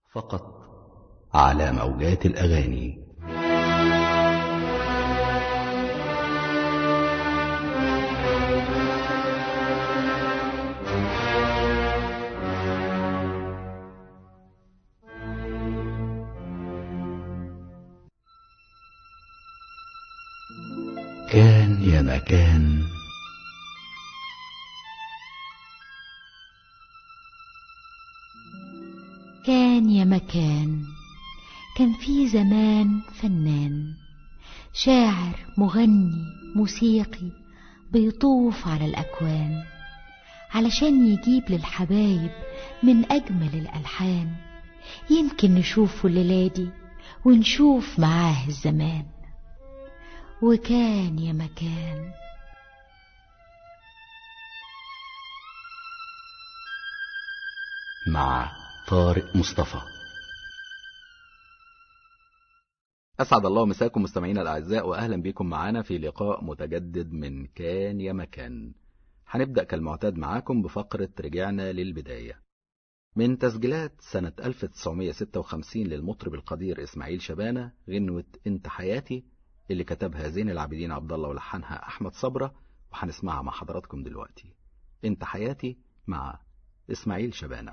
فقط على موجات الأغاني كان يا مكان كان يا مكان كان في زمان فنان شاعر مغني موسيقي بيطوف على الأكوان علشان يجيب للحبايب من أجمل الألحان يمكن نشوفه الليلة دي ونشوف معاه الزمان وكان يا مكان مع طارق مصطفى أسعد الله مساكم مستمعينا الأعزاء وأهلا بكم معنا في لقاء متجدد من كان يا مكان هنبدأ كالمعتاد معاكم بفقرة رجعنا للبداية من تسجيلات سنة 1956 للمطرب القدير إسماعيل شبانة غنوة انت حياتي اللي كتبها زين العابدين عبد الله ولحنها أحمد صبرة وهنسمعها مع حضراتكم دلوقتي انت حياتي مع إسماعيل شبانة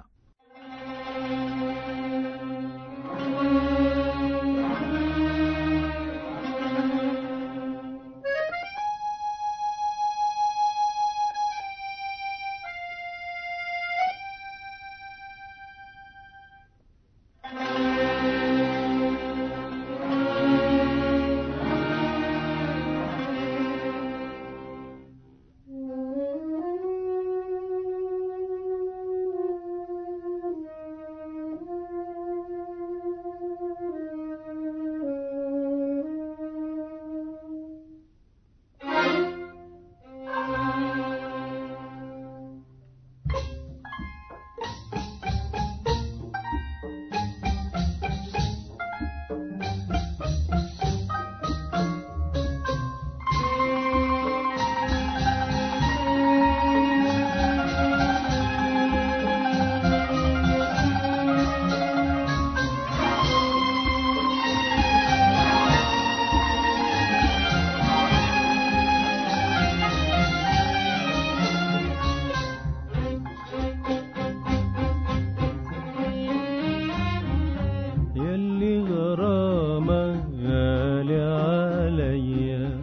يلي غرامة غالي عليا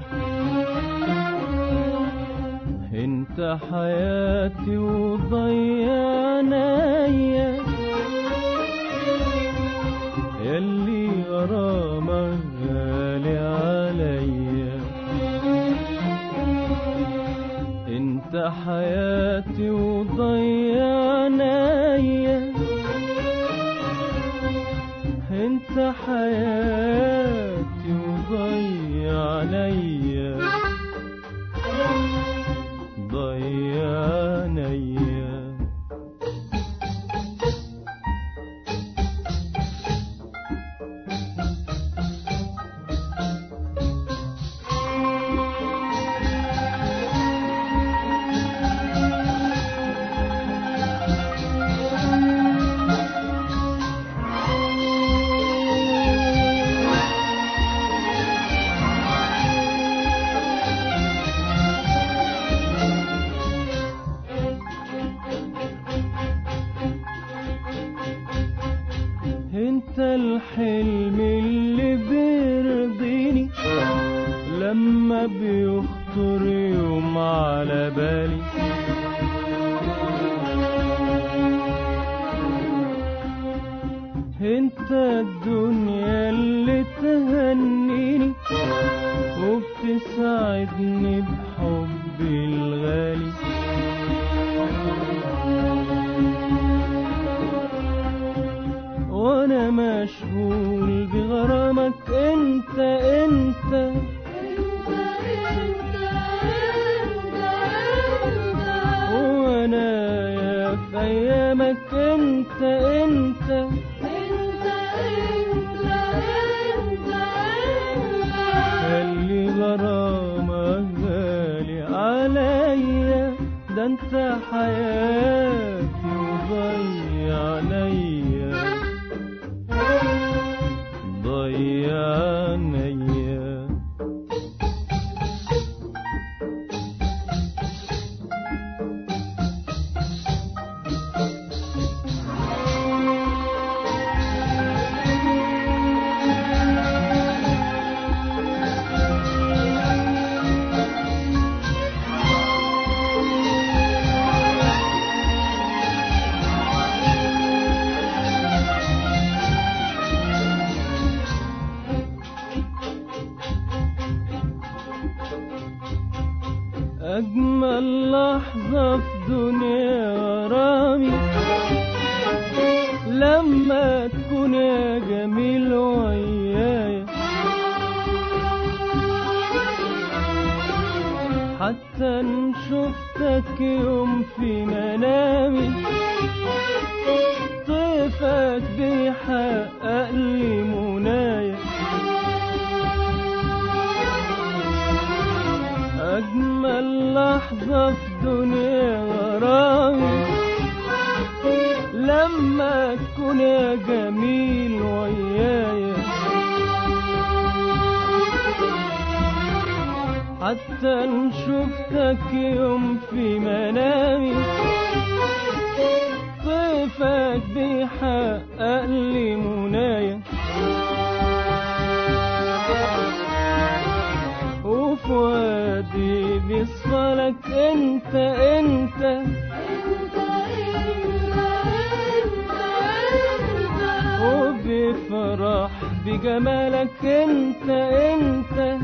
انت حياتي وضيعنايا يلي غرامة غالي عليا انت حياتي وضيعنايا انت حياتي وضيع عليا ضيع عليا انت الحلم اللي بيرضيني لما بيخطر يوم على بالي انت الدنيا اللي تهنيني وبتسعدني بحبي الغالي وانا مشغول بغرامك انت انت وانا يا في ايامك انت انت خلي غرامك غالي عليا ده انت حياتي وضيع عليا لحظة في دنيا غرامي لما تكون يا جميل ويايا حتى ان شفتك يوم في منامي طيفك بيحقق لي منايا أجمل لحظة في دنيا غرامي لما تكون يا جميل ويايا حتى ان شفتك يوم في منامي طيفك بيحقق لي منايا وفؤادي بيصفلك انت انت وبيفرح بجمالك انت انت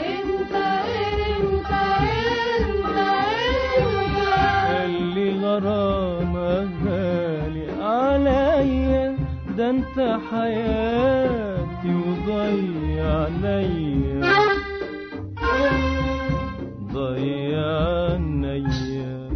اللي غرامك غالي عليا ده انت حياتي وضيع عليا ضيع عليا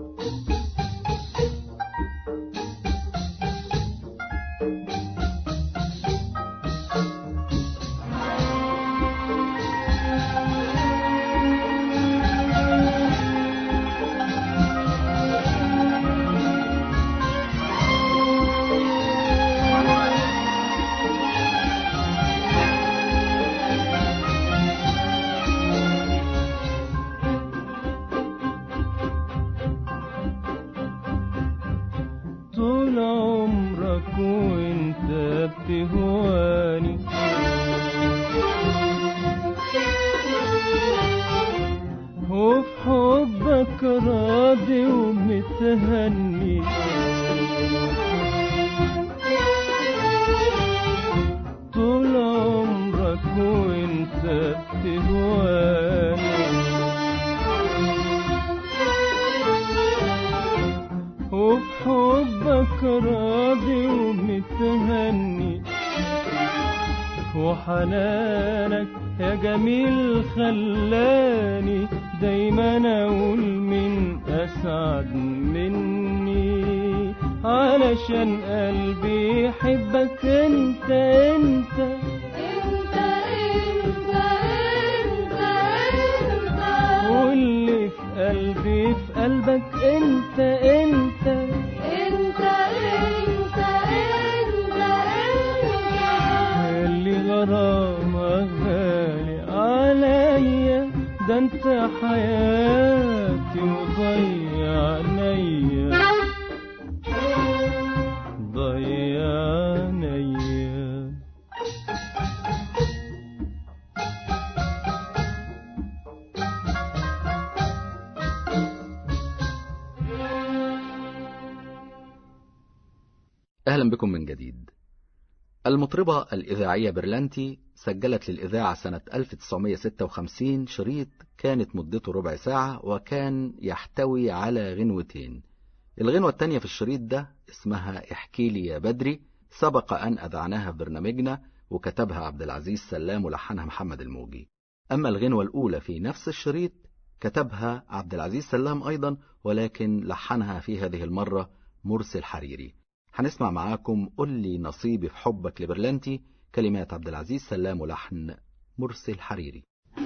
طول عمرك وانت بتهواني وفي حبك راضي ومتهني طول عمرك وانت بتهواني وفي حبك راضي ومتهني وحنانك يا جميل خلاني دايما اقول من اسعد مني علشان قلبي يحبك انت انت واللي في قلبي في قلبك انت انت اللي غرامك غالي عليا ده انت حياتي وضيع عليا ضيع عليا أهلا بكم من جديد المطربة الإذاعية برلانتي سجلت للإذاعة سنة 1956 شريط كانت مدته ربع ساعة وكان يحتوي على غنوتين الغنوة التانية في الشريط ده اسمها احكي لي يا بدري سبق أن أذعناها في برنامجنا وكتبها عبد العزيز سلام ولحنها محمد الموجي أما الغنوة الأولى في نفس الشريط كتبها عبد العزيز سلام أيضا ولكن لحنها في هذه المرة مرسي الحريري هنسمع معاكم قل لي نصيبي في حبك لبرلانتي كلمات عبد العزيز سلام ولحن مرسي الحريري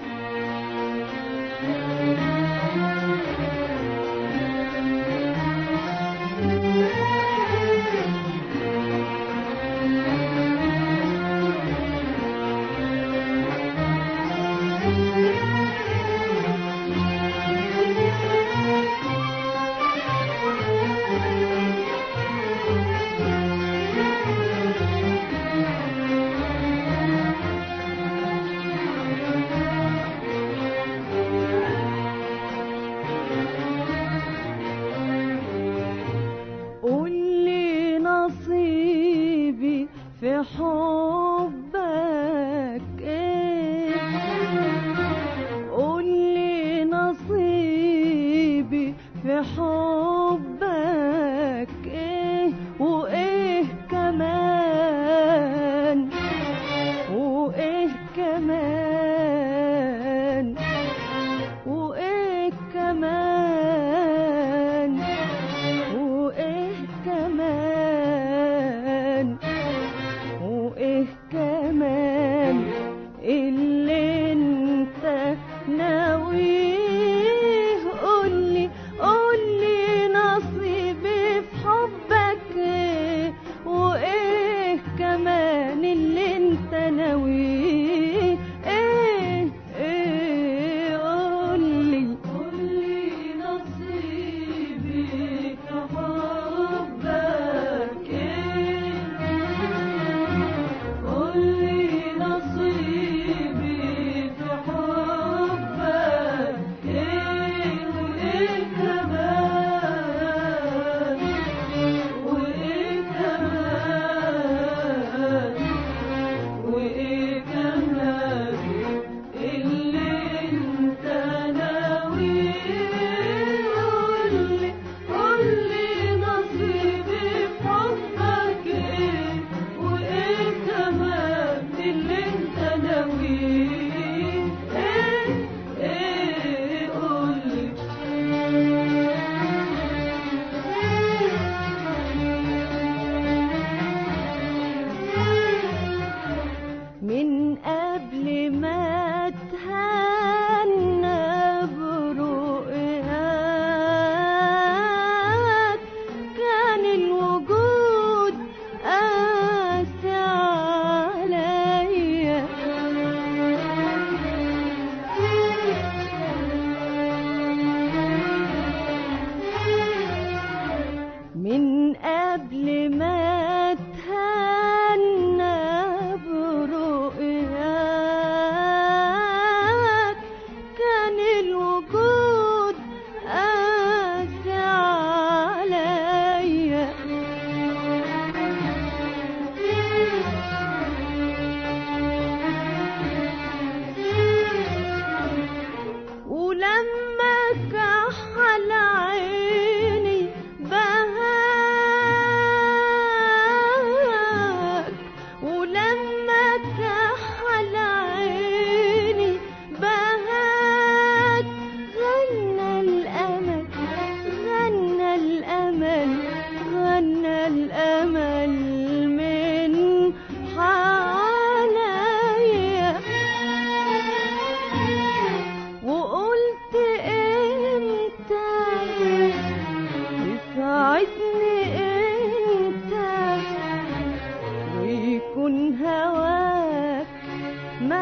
قول لي نصيبي في حبك ايه قول لي نصيبي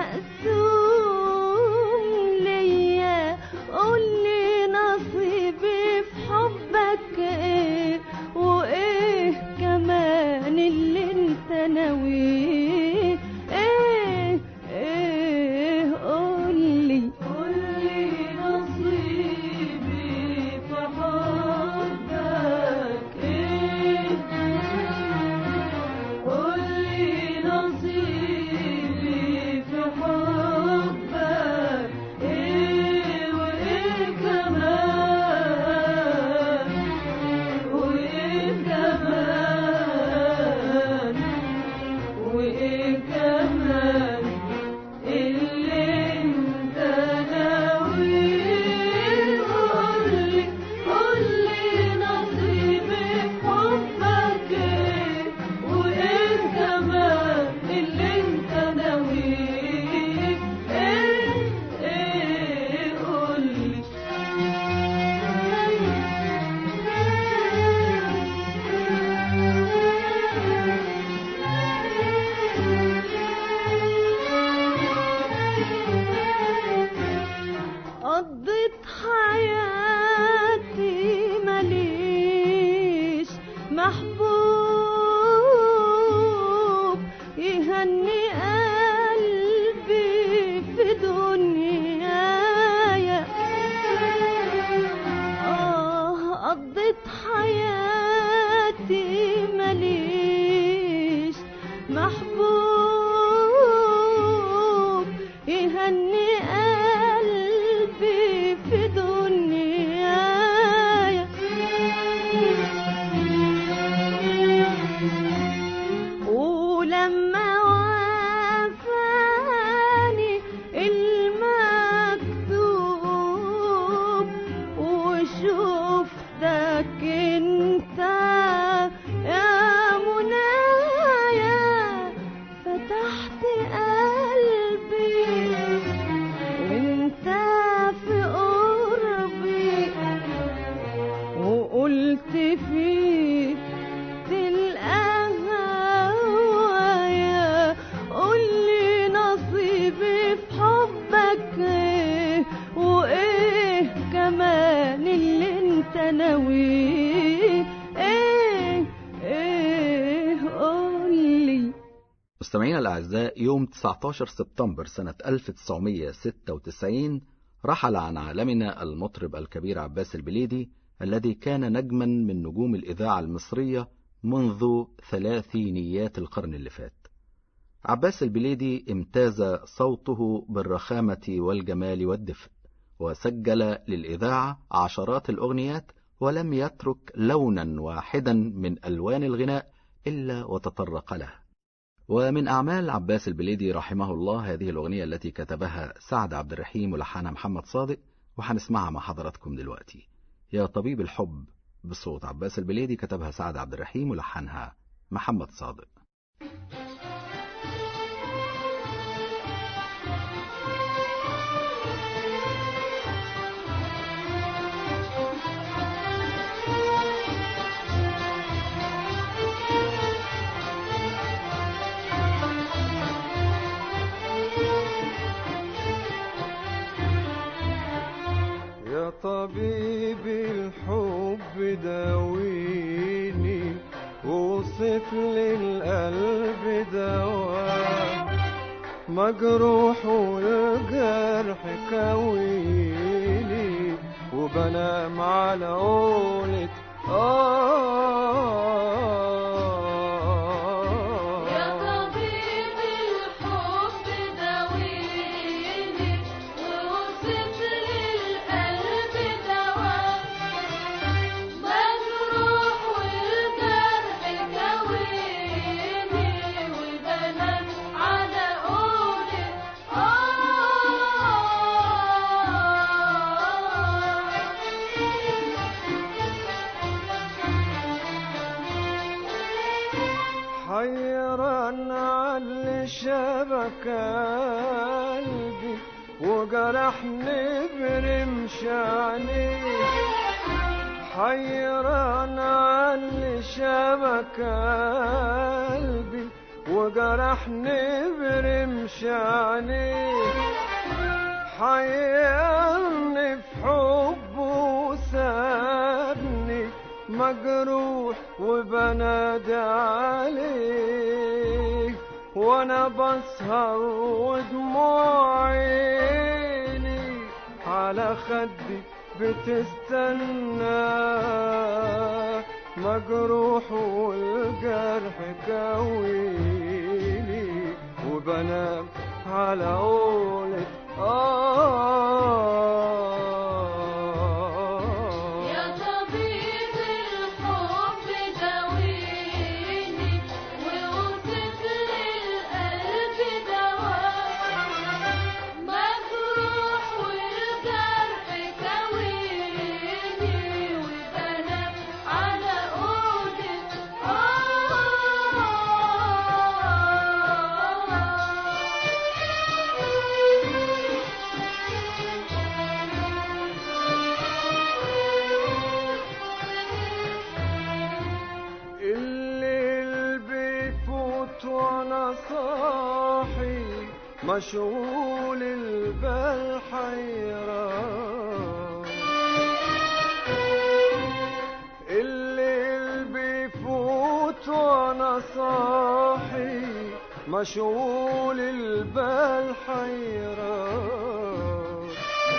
مقسوم ليا قولي نصيبي في حبك ايه وايه كمان اللي انت ناويه ايه ايه قولي قولي نصيبي في حبك ايه قولي نصيبي في حبك ايه وايه كمان وايه كمان وايه كمان اللي انت ناويه قولي قولي نصيبي في حبك ايه وايه كمان اللي انت ناويه ايه ايه قولي قضيت حياتي ماليش محبوب يهني قلبي في دنيايا آه قضيت حياتي ماليش محبوب يهني قلبي في دنيايا ولما وافاني المكتوب وشفتك انت يا منايا فتحت قلبي وانت في قربي وقلت فيه تلقى هوايا قولي نصيبي في حبك ايه وايه كمان اللي انت ناويه ايه ايه قولي مستمعينا الأعزاء يوم 19 سبتمبر سنة 1996 رحل عن عالمنا المطرب الكبير عباس البليدي الذي كان نجما من نجوم الإذاعة المصرية منذ ثلاثينيات القرن اللي فات. عباس البليدي امتاز صوته بالرخامة والجمال والدفء، وسجل للإذاعة عشرات الأغنيات ولم يترك لونا واحدا من ألوان الغناء إلا وتطرق له. ومن أعمال عباس البليدي رحمه الله هذه الأغنية التي كتبها سعد عبد الرحيم ولحنها محمد صادق وهنسمعها مع حضراتكم دلوقتي يا طبيب الحب بصوت عباس البليدي كتبها سعد عبد الرحيم ولحنها محمد صادق يا طبيب الحب داويني ووصف للقلب دواء مجروح والجرح كويني وبنام على قولة آه يا طبيب الحب داويني ووصف للقلب دواء مجروح والجرح كويني وبنام على قولة حيران على شبك قلبي وجرحني برمش عينيه حيران على شبك قلبي وجرحني برمش عينيه حيرني في حبه وسابني مجروح وبنادي عليه وانا بسهر ودموع عيني على خدي بتستنى مجروح والجرح كويني وبنام على قولة آه يا طبيب الحب داويني ووصف للقلب دواء مجروح والجرح كويني وبنام على قولة الليل بيفوت وانا صاحي مشغول البال حيران الليل بيفوت وانا صاحي مشغول البال حيران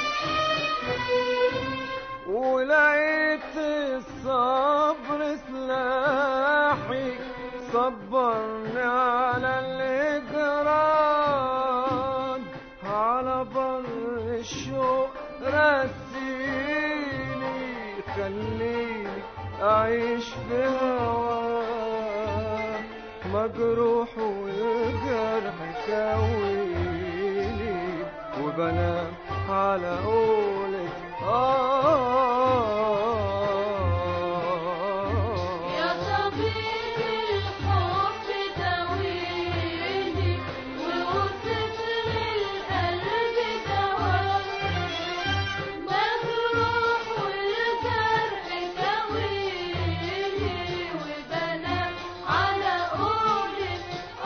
ولقيت الصبر سلاحي صبرني على الإجرام على بر الشوق رسيني خليني أعيش في هواه مجروح والجرح كويني وبنام على قولة يا آه طبيب الحب داويني ووصف للقلب دواء مجروح والجرح كويني وبنام على قولة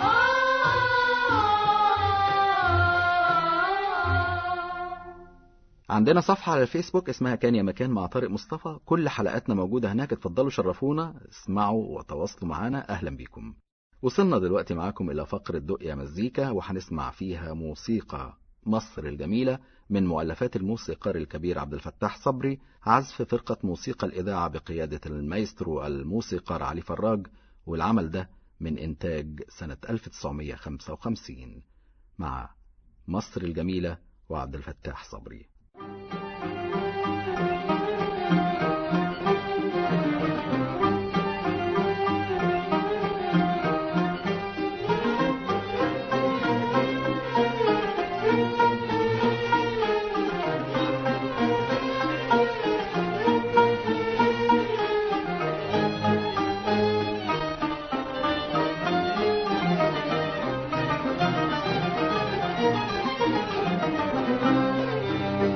آه عندنا صفحة على الفيسبوك اسمها كان يا مكان مع طارق مصطفى كل حلقاتنا موجودة هناك اتفضلوا شرفونا اسمعوا وتواصلوا معنا أهلا بيكم وصلنا دلوقتي معاكم إلى فقرة دقيا مزيكا وهنسمع فيها موسيقى مصر الجميلة من مؤلفات الموسيقار الكبير عبد الفتاح صبري عزف فرقة موسيقى الإذاعة بقيادة المايسترو الموسيقار علي فراج والعمل ده من إنتاج سنة 1955 مع مصر الجميلة وعبد الفتاح صبري آه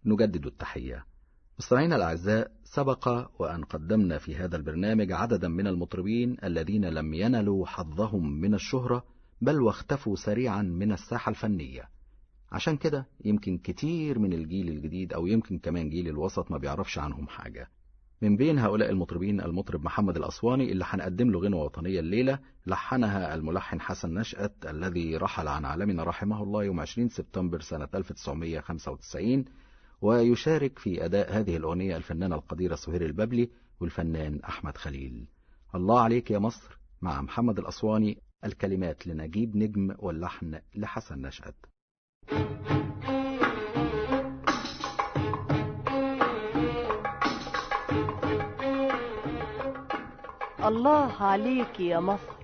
نجدد التحية مستمعينا الأعزاء سبق وأن قدمنا في هذا البرنامج عددا من المطربين الذين لم ينلوا حظهم من الشهرة بل واختفوا سريعا من الساحة الفنية عشان كده يمكن كتير من الجيل الجديد أو يمكن كمان جيل الوسط ما بيعرفش عنهم حاجة من بين هؤلاء المطربين المطرب محمد الأسواني اللي هنقدم له غنوة وطنية الليلة لحنها الملحن حسن نشأت الذي رحل عن عالمنا رحمه الله يوم 20 سبتمبر سنة 1995 ويشارك في أداء هذه الأغنية الفنانة القديرة سهير الببلي والفنان أحمد خليل الله عليك يا مصر مع محمد الأسواني الكلمات لنجيب نجم واللحن لحسن نشأت الله عليك يا مصر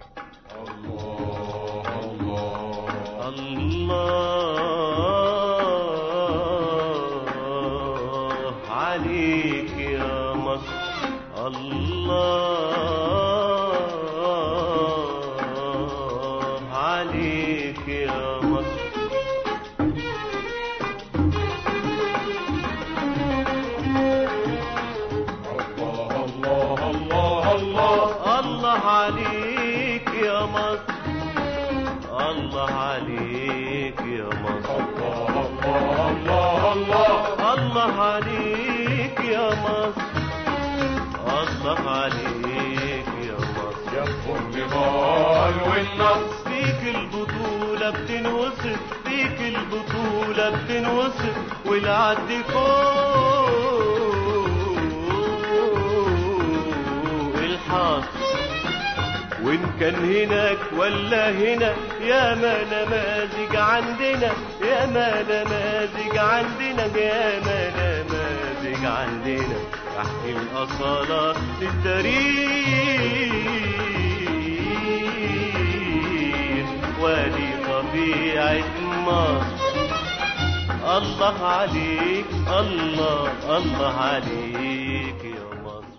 الله عليك يا مصر الله عليك يا مصر الله عليك يا مصر الله عليك يا مصر الله عليك يا مصر الله عليك يا مصر يا الجمال والنصر فيك البطولة بتنوصف فيك البطولة بتنوصف والعد فوق الحاصل وإن كان هناك ولا هنا يا ما نماذج عندنا يا ما نماذج عندنا يا ما نماذج عندنا تحكي الأصالة للتاريخ ودي طبيعة مصر الله عليك الله الله عليك يا مصر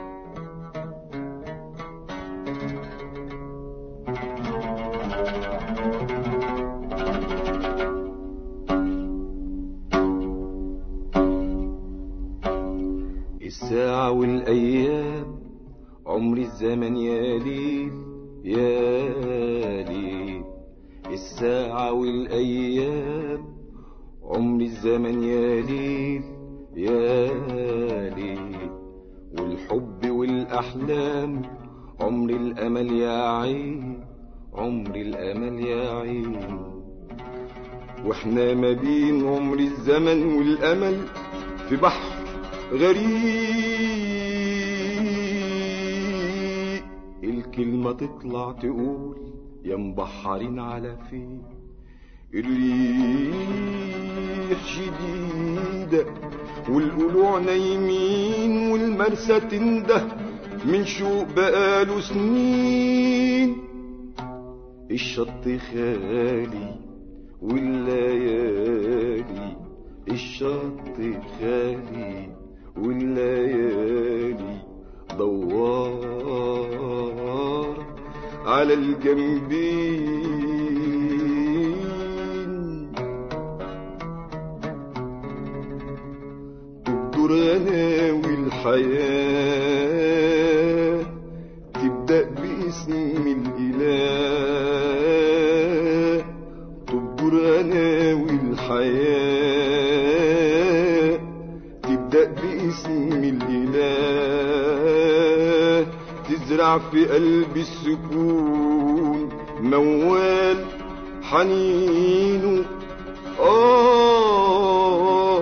الساعة والأيام عمر الزمن يا ليل يا ليل الساعة والأيام عمر الزمن يا ليل يا ليل والحب والأحلام عمر الأمل يا عين عمر الأمل يا عين واحنا ما بين عمر الزمن والأمل في بحر غريق الكلمة تطلع تقول يا مبحرين على فين الريح شديدة والقلوع نايمين والمرسى تنده من شوق بقاله سنين الشط خالي والليالي الشط خالي والليالي دوار على الجنبين تبدر غناوي الحياة تبدأ باسم الإله تبدر غناوي الحياة تبدأ باسم الإله تزرع في قلب السكون موال حنينه آه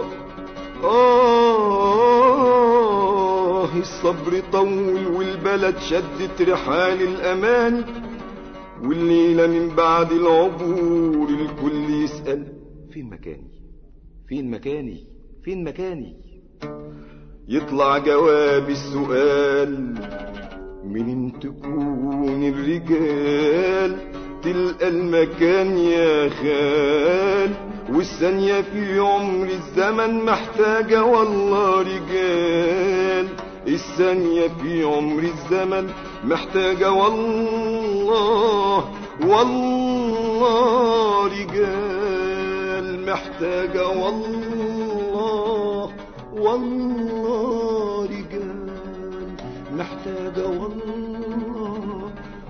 آه الصبر طول والبلد شدت رحال الأمان والليلة من بعد العبور الكل يسأل فين مكاني فين مكاني فين مكاني يطلع جواب السؤال منين تكون الرجال تلقى المكان يا خال والثانية في عمر الزمن محتاجة والله رجال الثانية في عمر الزمن محتاجة والله والله رجال محتاجة والله والله رجال محتاجة والله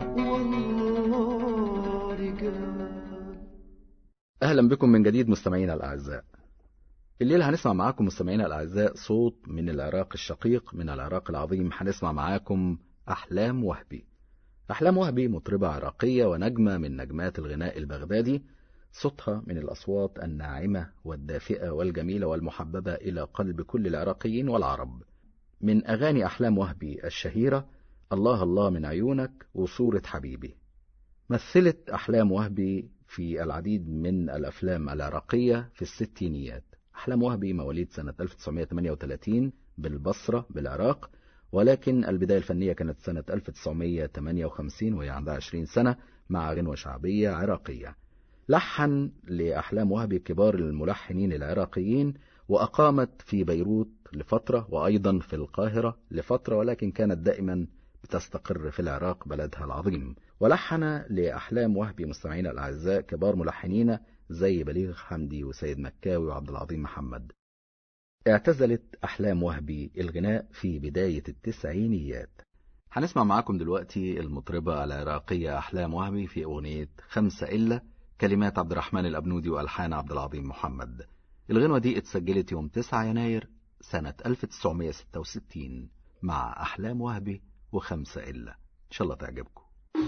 والله رجال أهلا بكم من جديد مستمعينا الأعزاء الليلة هنسمع معاكم مستمعينا الأعزاء صوت من العراق الشقيق من العراق العظيم هنسمع معاكم أحلام وهبي أحلام وهبي مطربة عراقية ونجمة من نجمات الغناء البغدادي صوتها من الأصوات الناعمة والدافئة والجميلة والمحببة إلى قلب كل العراقيين والعرب من أغاني أحلام وهبي الشهيرة الله الله من عيونك وصورة حبيبي مثلت أحلام وهبي في العديد من الأفلام العراقية في الستينيات أحلام وهبي مواليد سنة 1938 بالبصرة بالعراق ولكن البداية الفنية كانت سنة 1958 وهي عندها 20 سنة مع غنوة شعبية عراقية لحن لأحلام وهبي كبار الملحنين العراقيين وأقامت في بيروت لفترة وأيضا في القاهرة لفترة ولكن كانت دائما بتستقر في العراق بلدها العظيم ولحن لأحلام وهبي مستمعينا الأعزاء كبار ملحنين زي بليغ حمدي وسيد مكاوي وعبد العظيم محمد اعتزلت أحلام وهبي الغناء في بداية التسعينيات هنسمع معاكم دلوقتي المطربة العراقية أحلام وهبي في أغنية خمسة إلا كلمات عبد الرحمن الأبنودي وألحان عبد العظيم محمد الغنوة دي اتسجلت يوم 9 يناير سنة 1966 مع أحلام وهبي وخمسة إلا إن شاء الله تعجبكم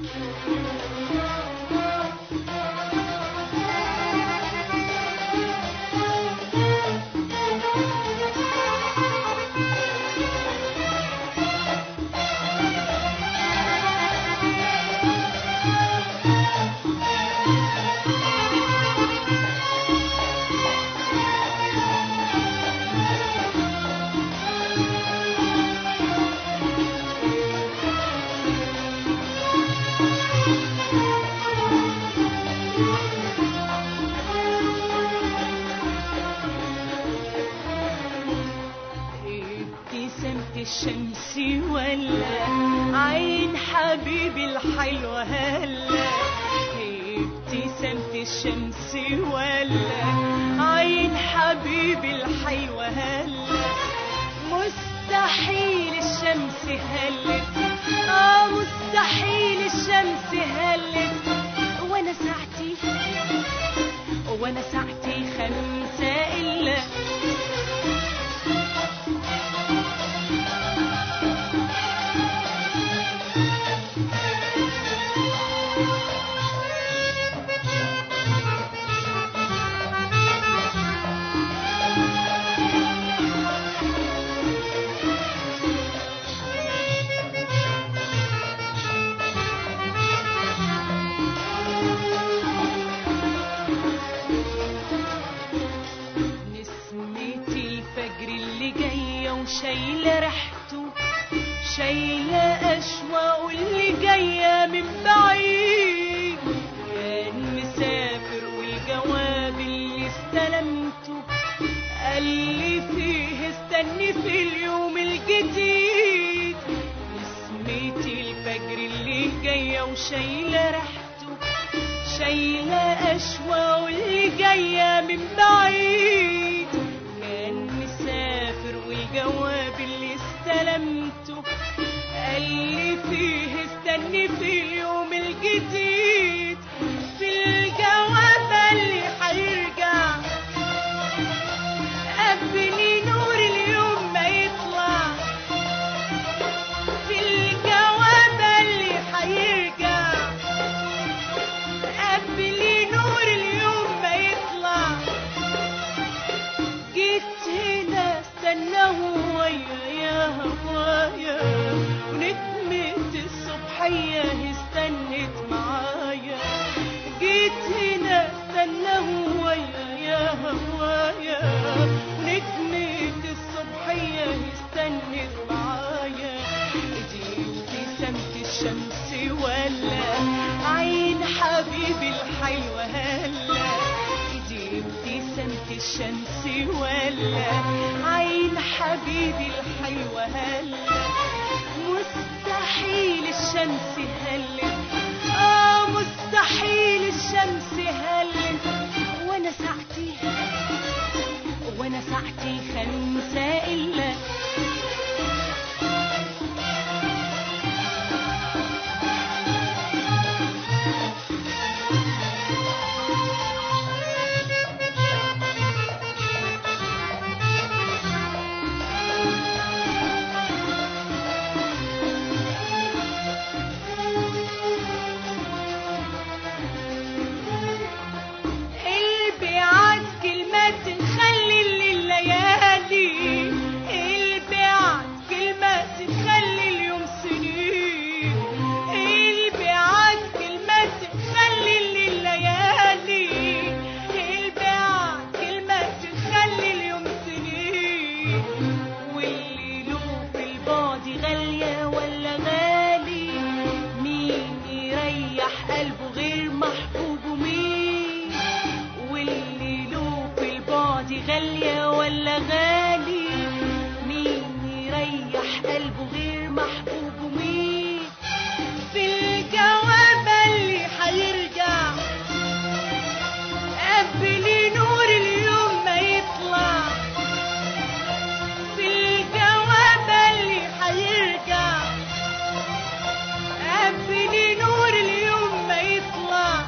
ابتسامة الشمس ولا عين حبيبي الحلوة هلا ابتسامة الشمس ولا عين حبيبي الحلوة هلا مستحيل الشمس هلت اه مستحيل الشمس هلت وانا ساعتي وانا ساعتي خمسة الا نسمة الفجر اللي جاية وشايلة ريحته شايلة أشواق اللي جاية من بعيد كان مسافر والجواب اللي استلمته قال لي فيه استني في اليوم الجديد نسمة الفجر اللي جاية وشايلة ريحته شايلة أشواق واللي جاية من بعيد كان مسافر والجواب اللي استلمته قال لي فيه استني في اليوم الجديد في الجواب اللي هيرجع قبلي نور اليوم ما يطلع في الجواب اللي هيرجع قبلي نور اليوم ما يطلع جيت هنا استناه ويا يا هوايا ونجمة الصبحية استنت معايا جيت هنا استناه ويا يا هوايا ونجمة الصبحية استنت معايا دي ابتسامة الشمس ولا عين حبيبي الحلوة هلا دي ابتسامة الشمس ولا عين حبيبي الحلوة هلا مستحيل الشمس هلت اه مستحيل الشمس هلت وانا ساعتي وانا ساعتي خمسة إلا البيعات كلمات تخلي الليالي البيعات كلمات تخلي اليوم سنين البيعات كلمات تخلي الليالي البيعات كلمات تخلي اليوم سنين واللي له في البعد غالية ولا غالي مين يريح قلبه غير محبوب ومين واللي له في البعد غالية ولا غالي مين يريح قلبه غير محبوب ومين في الجواب اللي حيرجع قبل نور اليوم ما يطلع في الجواب اللي حيرجع قبل نور اليوم ما يطلع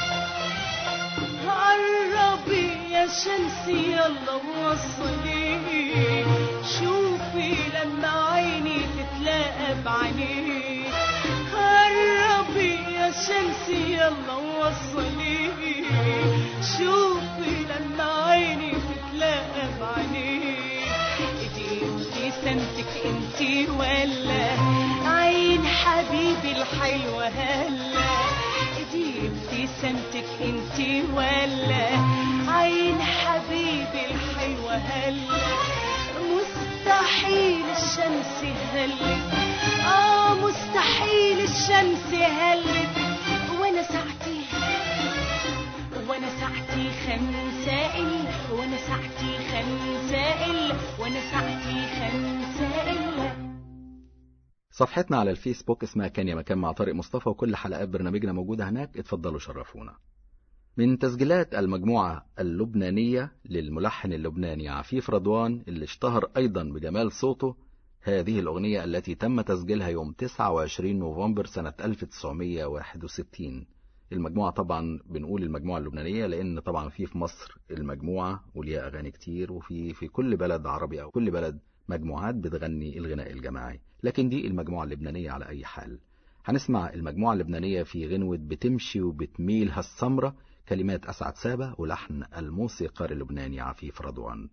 قربي يا شمسي يلا وصلي شوفي لما عيني تتلاقى بعينيك قربي يا شمسي يلا وصلي شوفي لما عيني تتلاقى بعينيك ايدي ابتسامتك انتي ولا عين حبيبي الحلوة هلا ايدي ابتسامتك انتي ولا عين حبيبي الحلوة هلا مستحيل الشمس هلت اه مستحيل الشمس هلت وانا ساعتي وانا ساعتي خمسة إل وانا ساعتي خمسة إل وانا ساعتي خمسة إلا صفحتنا على الفيسبوك اسمها كان يا مكان مع طارق مصطفى وكل حلقات برنامجنا موجودة هناك اتفضلوا شرفونا من تسجيلات المجموعة اللبنانية للملحن اللبناني عفيف رضوان اللي اشتهر أيضا بجمال صوته هذه الأغنية التي تم تسجيلها يوم 29 نوفمبر سنة 1961 المجموعة طبعا بنقول المجموعة اللبنانية لأن طبعا في في مصر المجموعة وليها أغاني كتير وفي في كل بلد عربي أو كل بلد مجموعات بتغني الغناء الجماعي لكن دي المجموعة اللبنانية على أي حال هنسمع المجموعة اللبنانية في غنوة بتمشي وبتميل هالسمرة كلمات أسعد سابة ولحن الموسيقار اللبناني عفيف رضوان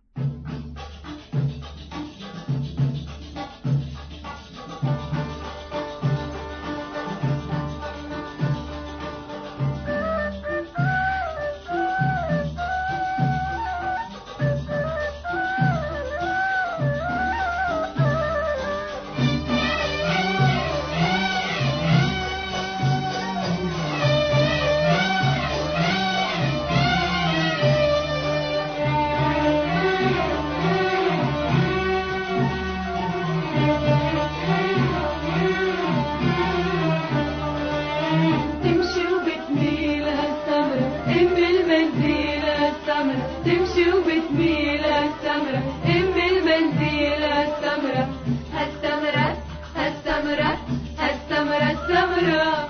تمشي وبتميل هالسمرة ام المنزيل هالسمرة تمشي وبتميل هالسمرة ام المنزيل هالسمرة هالسمرة هالسمرة هالسمرة السمرة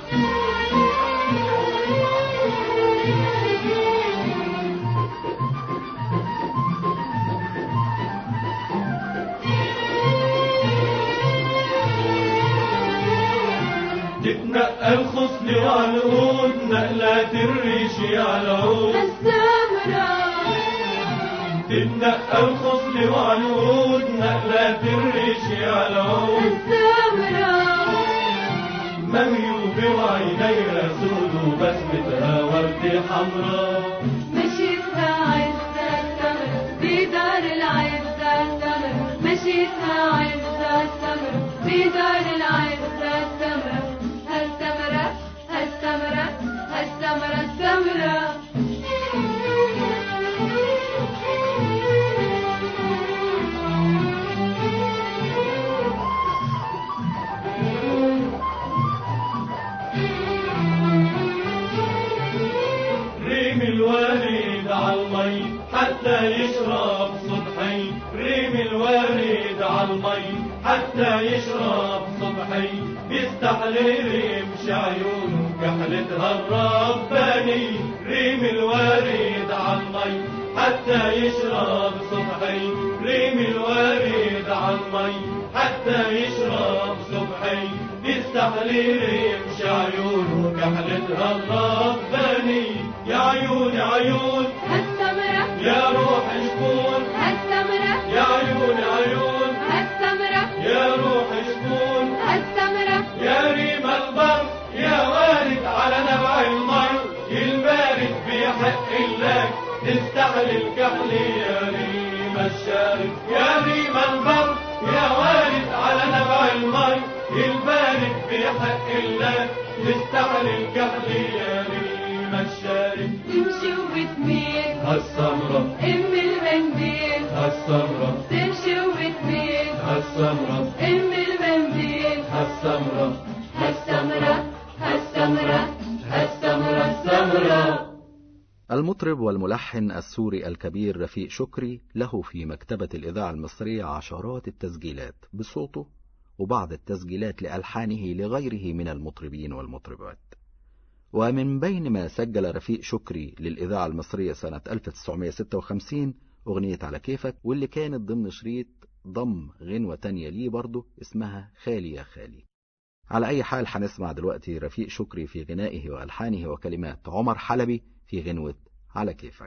تتنقل خصلي وعنقود نقلات الريشي على العود هالسمرة تتنقل خصلي وعنقود نقلات الريشي على العود هالسمرة مغيوبة وعينيها سود وبسمتها وردة حمراء مشيتها عزة السمرة في دار العزة السمرة مشيتها عزة السمرة في دار العزة السمرة هالسمرة هالسمرة هالسمرة السمرة ريم الوريد على المي حتى يشرب صبح يستحلي يمشي عيونه كحلتها الرباني ريم الوريد عالمي حتى يشرب صبحي ريم الوريد عالمي حتى يشرب صبحي يستحلي يمشي عيونه كحلتها الرباني يا عيون يا عيون هالسمرة يا روح شكون هالسمرة يا عيون عيون هالسمرة يا روح شكون هالسمرة يا ريم البر يا وارد على نبع المر البارد بيحق لك تستحلي الكحل يا ريم الشارد يا ريم البر يا وارد على نبع المر البارد بيحق لك تستحلي الكحل يا ريم الشارد تمشي وبتميل هالسمرة ام المنديل هالسمرة تمشي وبتميل هالسمرة ام المنديل هالسمرة هالسمرة هالسمرة هالسمرة السمرة المطرب والملحن السوري الكبير رفيق شكري له في مكتبة الإذاعة المصرية عشرات التسجيلات بصوته وبعض التسجيلات لألحانه لغيره من المطربين والمطربات ومن بين ما سجل رفيق شكري للإذاعة المصرية سنة 1956 أغنية على كيفك واللي كانت ضمن شريط ضم غنوة تانية ليه برضه اسمها خالي يا خالي على أي حال هنسمع دلوقتي رفيق شكري في غنائه وألحانه وكلمات عمر حلبي في غنوة على كيفك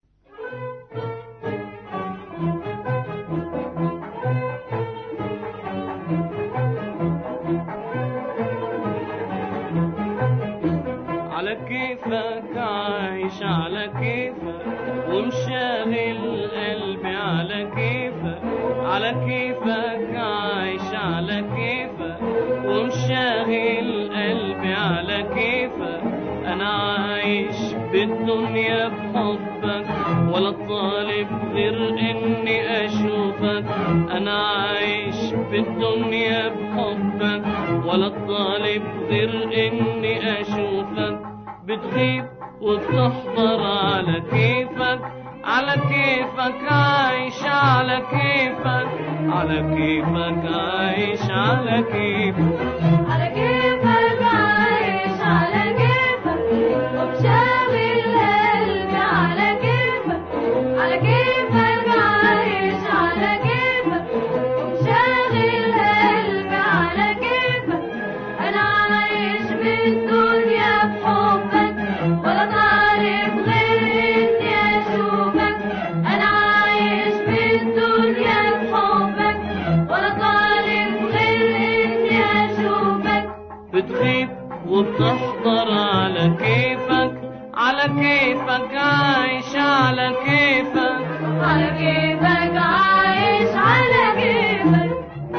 على كيفك عايش على كيفك ومشاغل قلبي على كيفك على كيفك عايش على كيفك ومشاغل قلبي على كيفك انا عايش بالدنيا بحبك ولا طالب غير اني اشوفك انا عايش بالدنيا بحبك ولا طالب غير اني اشوفك بتغيب وبتحضر على كيفك على كيفك عايش على كيفك على كيفك عايش على كيفك على كيفك عايش على كيفك ومشاغل قلبي على كيفك على كيفك عايش على كيفك ومشاغل قلبي على كيفك انا عايش بالدنيا بحبك ولا طالب غير اني اشوفك انا عايش بالدنيا بحبك ولا طالب غير اني اشوفك بتغيب وبتحضر على كيفك على كيفك عايش على كيفك على كيفك عايش على كيفك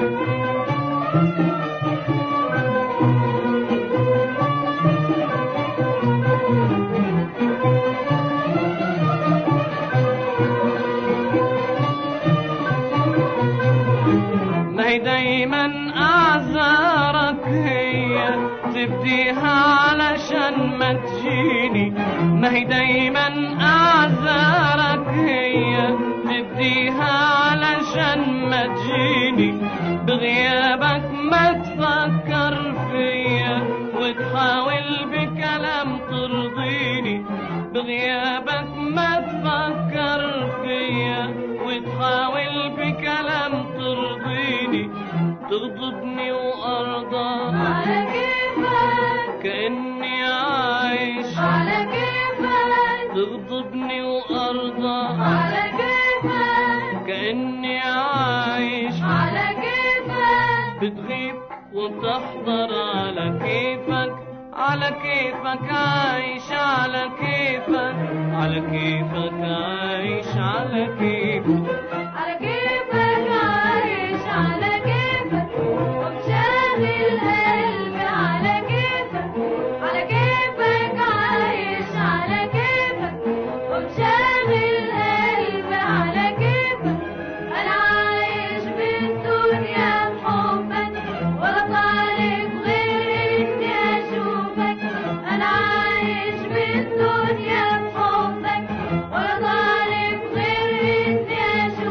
ما هي دايما اعذارك هي تبديها علشان ما تجيني ما هي دايما اعذارك هي تبديها علشان ما تجيني بغيابك ما تفكر فيا وتحاول بكلام ترضيني بغيابك ما تفكر فيا وتحاول بكلام ترضيني تغضبني وارضى على كيفك كاني عايش على كيفك تغضبني وارضى على كيفك كاني عايش على كيفك بتغيب وبتحضر على كيفك على كيفك عايش على كيفك على كيفك عايش على كيفك على كيفك عايش على كيفك ومشاغل قلبي على كيفك على كيفك عايش على كيفك ومشاغل قلبي على كيفك انا عايش بالدنيا بحبك ولا طالب غير اني اشوفك انا عايش بالدنيا بحبك ولا طالب غير اني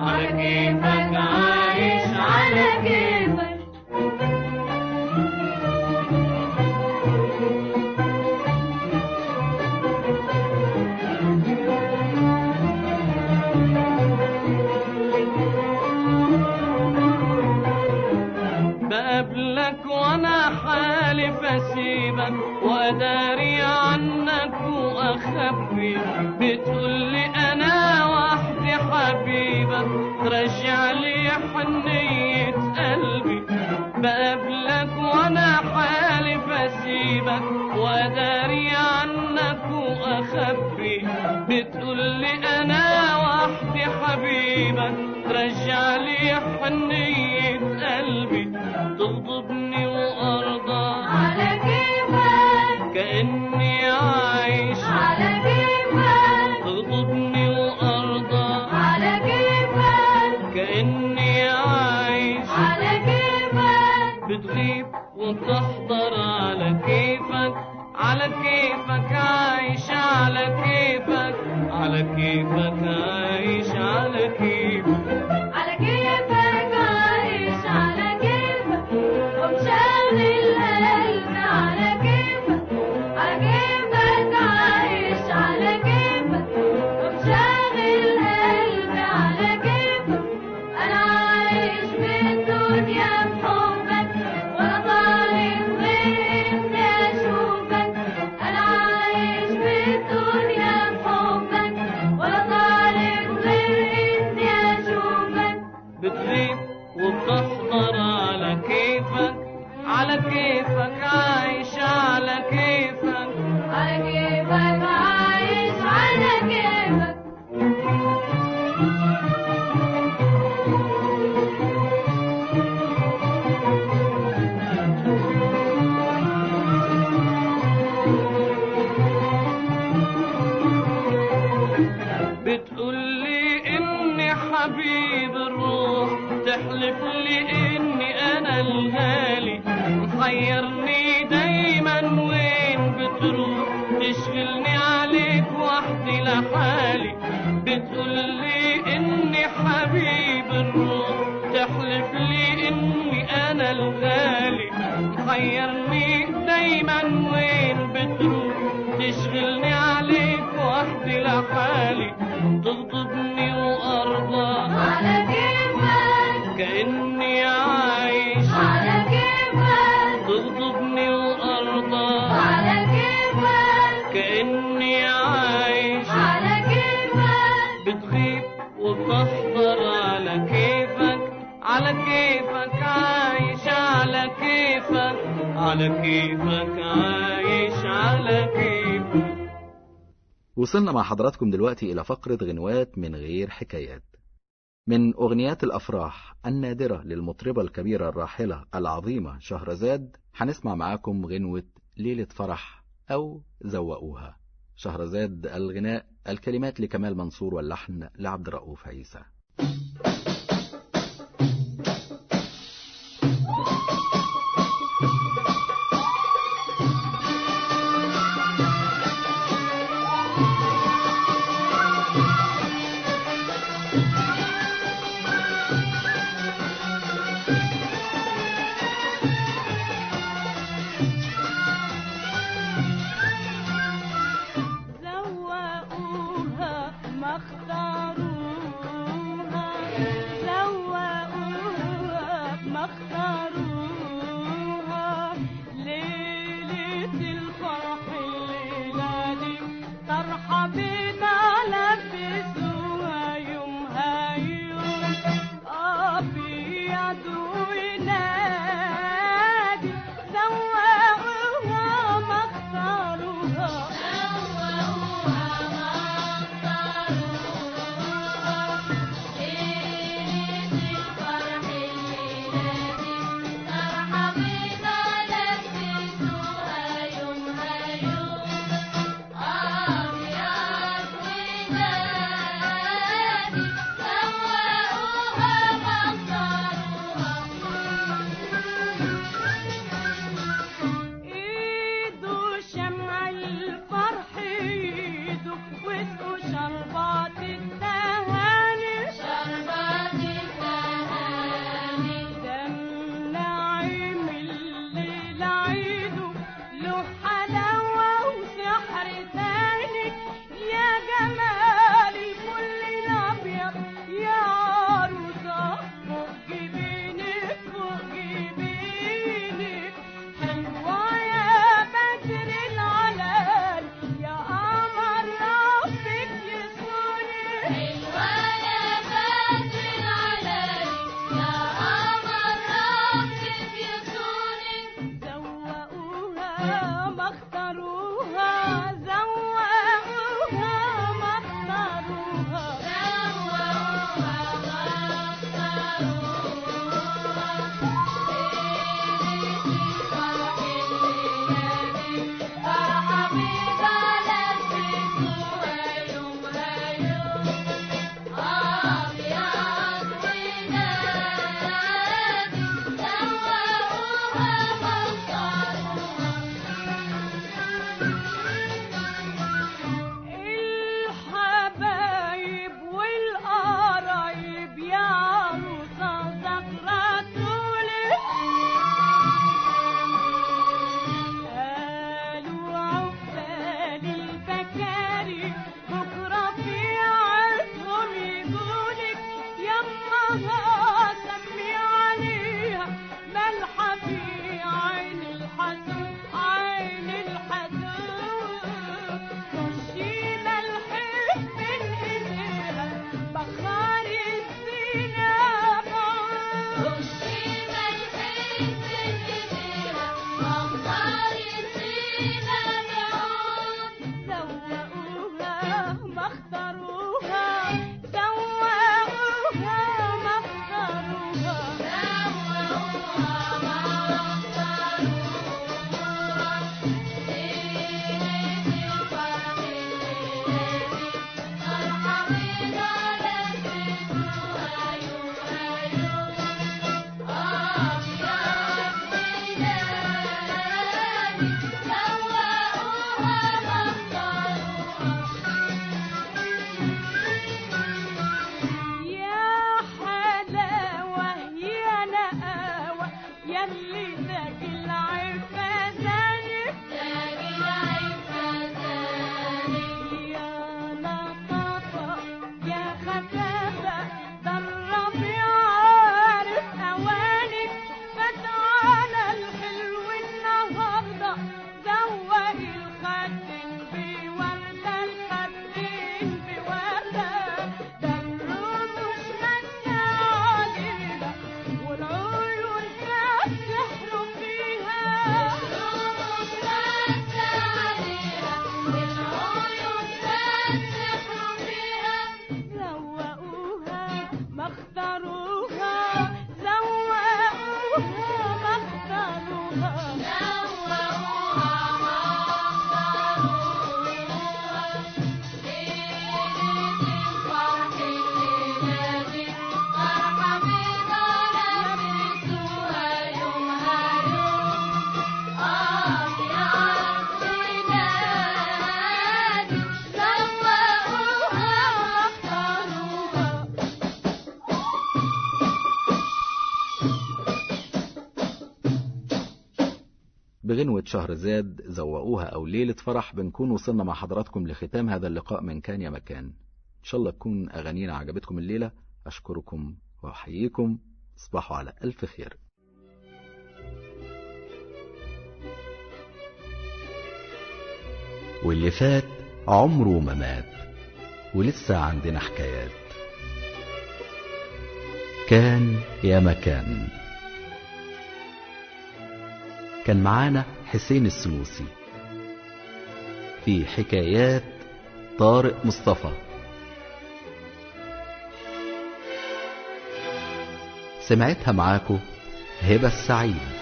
على كيفك عايش على كيفك بقابلك وانا حالف اسيبك واداري عنك واخبي بتقولي انا وحدي حبيبك ترجع لي حنية قلبي بقابلك وانا حالف اسيبك واداري عنك واخبي بتقولي انا وحدي حبيبك ترجع لي حنية قلبي تغضبني وارضى على كيفك كاني عايش على كيفك تغضبني وارضى على كيفك كاني عايش على كيفك بتغيب وتحضر على كيفك على كيفك عايش على كيفك على كيفك عايش على كيفك على كيفك عايش على كيفك ومشغل قلبي على كيفك على كيفك عايش على كيفك ومشغل قلبي على كيفك انا عايش بالدنيا بحبك ولا طالب غير اني اشوفك انا عايش بالدنيا بحبك ولا طالب غير اني اشوفك بتغيب وبتحضر على كيفك على كيفك عايش على كيفك على كيفك عايش على كيفك بتقولي اني حبيب الروح تحلف لي اني انا الغالي محيرني دايما وين بتروح تشغلني عليك وحدي لحالي بتقولي اني حبيب الروح تحلف لي اني انا الغالي محيرني دايما وين بتروح تشغلني عليك وحدي لحالي تغضبني وارضى على كيفك كاني عايش على كيفك تغضبني وارضى على كيفك كاني عايش على كيفك بتغيب وتحضر على كيفك على كيفك عايش على كيفك على كيفك عايش على كيفك وصلنا مع حضراتكم دلوقتي إلى فقرة غنوات من غير حكايات من أغنيات الأفراح النادرة للمطربة الكبيرة الراحلة العظيمة شهرزاد هنسمع معاكم غنوة ليلة فرح أو زوقوها شهرزاد الغناء الكلمات لكمال منصور واللحن لعبد الرؤوف عيسى زوقوها ما اختاروش بغنوة شهر زاد زوقوها أو ليلة فرح بنكون وصلنا مع حضراتكم لختام هذا اللقاء من كان يا مكان إن شاء الله تكون أغانينا عجبتكم الليلة أشكركم وأحييكم تصبحوا على ألف خير واللي فات عمره ما مات ولسه عندنا حكايات كان يا مكان كان معانا حسين السنوسي في حكايات طارق مصطفى سمعتها معاكو هبة السعيد